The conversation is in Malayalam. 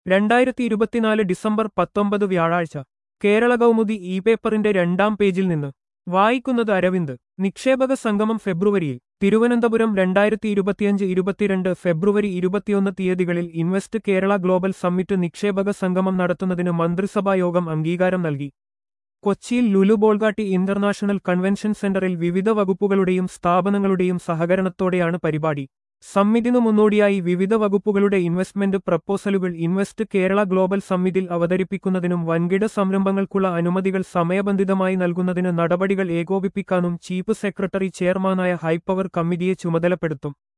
രണ്ടായിരത്തി ഇരുപത്തിനാല് ഡിസംബർ പത്തൊമ്പത് വ്യാഴാഴ്ച കേരള കൗമുദി ഇ പേപ്പറിന്റെ രണ്ടാം പേജിൽ നിന്ന് വായിക്കുന്നത് അരവിന്ദ് നിക്ഷേപക സംഗമം ഫെബ്രുവരിയിൽ തിരുവനന്തപുരം രണ്ടായിരത്തി ഇരുപത്തിയഞ്ച് ഇരുപത്തിരണ്ട് ഫെബ്രുവരി ഇരുപത്തിയൊന്ന് തീയതികളിൽ ഇൻവെസ്റ്റ് കേരള ഗ്ലോബൽ സമ്മിറ്റ് നിക്ഷേപക സംഗമം നടത്തുന്നതിന് മന്ത്രിസഭാ യോഗം അംഗീകാരം നൽകി കൊച്ചിയിൽ ലുലു ബോൾഗാട്ടി ഇന്റർനാഷണൽ കൺവെൻഷൻ സെന്ററിൽ വിവിധ വകുപ്പുകളുടെയും സ്ഥാപനങ്ങളുടെയും സഹകരണത്തോടെയാണ് പരിപാടി സമ്മിറ്റിനു മുന്നോടിയായി വിവിധ വകുപ്പുകളുടെ ഇൻവെസ്റ്റ്മെന്റ് പ്രപ്പോസലുകൾ ഇൻവെസ്റ്റ് കേരള ഗ്ലോബൽ സമ്മിറ്റിൽ അവതരിപ്പിക്കുന്നതിനും വൻകിട സംരംഭങ്ങൾക്കുള്ള അനുമതികൾ സമയബന്ധിതമായി നൽകുന്നതിന് നടപടികൾ ഏകോപിപ്പിക്കാനും ചീഫ് സെക്രട്ടറി ചെയർമാനായ ഹൈപ്പവർ കമ്മിറ്റിയെ ചുമതലപ്പെടുത്തും